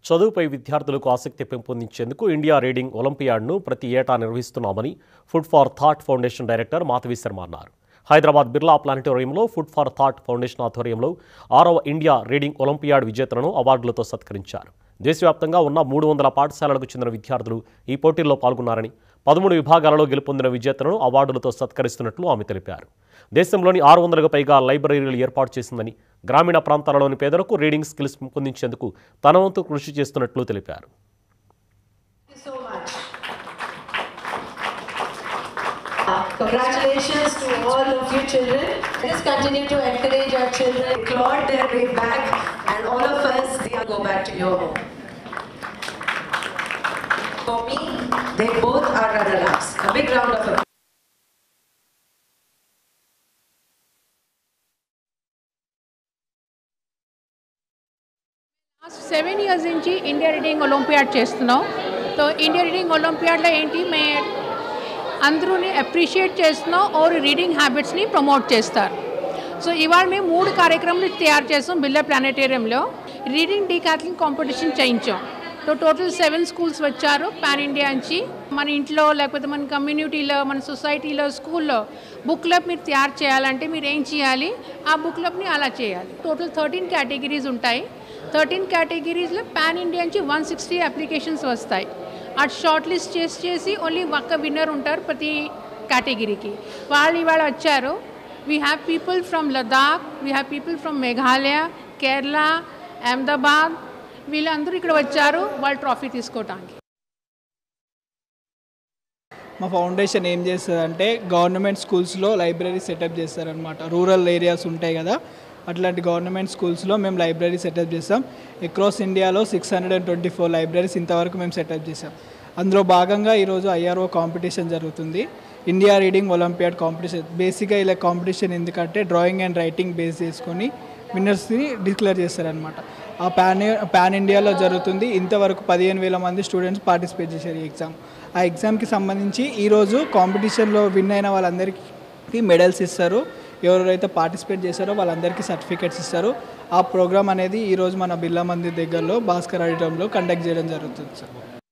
చదువుపై విద్యార్థులకు ఆసక్తి పెంపొందించేందుకు ఇండియా రీడింగ్ ఒలింపియాడ్ను ప్రతి ఏటా నిర్వహిస్తున్నామని food for thought foundation director Madhavi Sharma అన్నారు హైదరాబాద్ బిర్లా ప్లానిటోరియంలో ఫుడ్ ఫార్ థాట్ ఫౌండేషన్ ఆధ్వర్యంలో ఆరవ ఇండియా రీడింగ్ ఒలింపియాడ్ విజేతలను అవార్డులతో సత్కరించారు దేశవ్యాప్తంగా ఉన్న మూడు వందల పాఠశాలలకు చెందిన విద్యార్థులు ఈ పోటీల్లో పాల్గొన్నారని పదమూడు విభాగాలలో గెలుపొందిన విజేతలను అవార్డులతో సత్కరిస్తున్నట్లు ఆమె తెలిపారు దేశంలోని ఆరు వందలకు పైగా లైబ్రరీలు ఏర్పాటు చేసిందని గ్రామీణ ప్రాంతాలలోని పేదలకు రీడింగ్ స్కిల్స్ పెంపొందించేందుకు తన వంతు కృషి చేస్తున్నట్లు తెలిపారు Thank you so much. Congratulations to all of you children. Let's continue to encourage our children. Clawed their way back and all of us, they will go back to your home. For me, they both are runner-ups. A big round of applause. Last seven years నుంచి India reading olympiad చేస్తున్నాం so India reading ఒలింపియాడ్లో ఏంటి మే అందరూని appreciate చేస్తున్నాం और reading హ్యాబిట్స్ని promote చేస్తారు సో ఇవాళ మేము మూడు కార్యక్రమాలు తయారు చేస్తాం బిర్లా ప్లానెటేరియంలో రీడింగ్ డీకాథలింగ్ కాంపిటీషన్ చేయించాం సో టోటల్ సెవెన్ స్కూల్స్ వచ్చారు పాన్ ఇండియా నుంచి మన ఇంట్లో లేకపోతే మన కమ్యూనిటీలో మన సొసైటీలో స్కూల్లో బుక్ క్లబ్ మీరు తయారు చేయాలంటే మీరు ఏం చేయాలి ఆ బుక్ క్లబ్ని అలా చేయాలి టోటల్ థర్టీన్ కేటగిరీస్ ఉంటాయి థర్టీన్ కేటగిరీస్లో పాన్ ఇండియా నుంచి వన్ సిక్స్టీ అప్లికేషన్స్ వస్తాయి అటు షార్ట్ లిస్ట్ చేసి చేసి ఓన్లీ ఒక్క విన్నర్ ఉంటారు ప్రతి కేటగిరీకి వాళ్ళు ఇవాళ వచ్చారు we have people from Ladakh we have people from Meghalaya Kerala Ahmedabad వీళ్ళందరూ ఇక్కడ వచ్చారు వాళ్ళు ట్రాఫీ తీసుకోవటానికి మా ఫౌండేషన్ ఏం చేస్తుందంటే గవర్నమెంట్ స్కూల్స్లో లైబ్రరీ సెటప్ చేస్తారనమాట రూరల్ ఏరియాస్ ఉంటాయి కదా అట్లాంటి గవర్నమెంట్ స్కూల్స్లో మేము లైబ్రరీ సెటప్ చేస్తాం అక్రాస్ ఇండియాలో six hundred and twenty four libraries ఇంతవరకు మేము సెటప్ చేసాం అందులో భాగంగా ఈరోజు ఐఆర్ఓ కాంపిటీషన్ జరుగుతుంది ఇండియా రీడింగ్ ఒలింపియాడ్ కాంపిటీషన్ బేసిక్గా ఇలా కాంపిటీషన్ ఎందుకంటే డ్రాయింగ్ అండ్ రైటింగ్ బేస్ చేసుకొని విన్నర్స్ని డిక్లేర్ చేస్తారనమాట ఆ పాన్ పాన్ ఇండియాలో జరుగుతుంది ఇంతవరకు పదిహేను వేల మంది స్టూడెంట్స్ పార్టిసిపేట్ చేశారు ఈ ఎగ్జామ్ ఆ ఎగ్జామ్కి సంబంధించి ఈరోజు కాంపిటీషన్లో విన్ అయిన వాళ్ళందరికీ మెడల్స్ ఇస్తారు ఎవరైతే పార్టిసిపేట్ చేశారో వాళ్ళందరికీ సర్టిఫికేట్స్ ఇస్తారు ఆ ప్రోగ్రామ్ అనేది ఈరోజు మన బిర్లా మందిర్ దగ్గరలో భాస్కర్ ఆడిటంలో కండక్ట్ చేయడం జరుగుతుంది సార్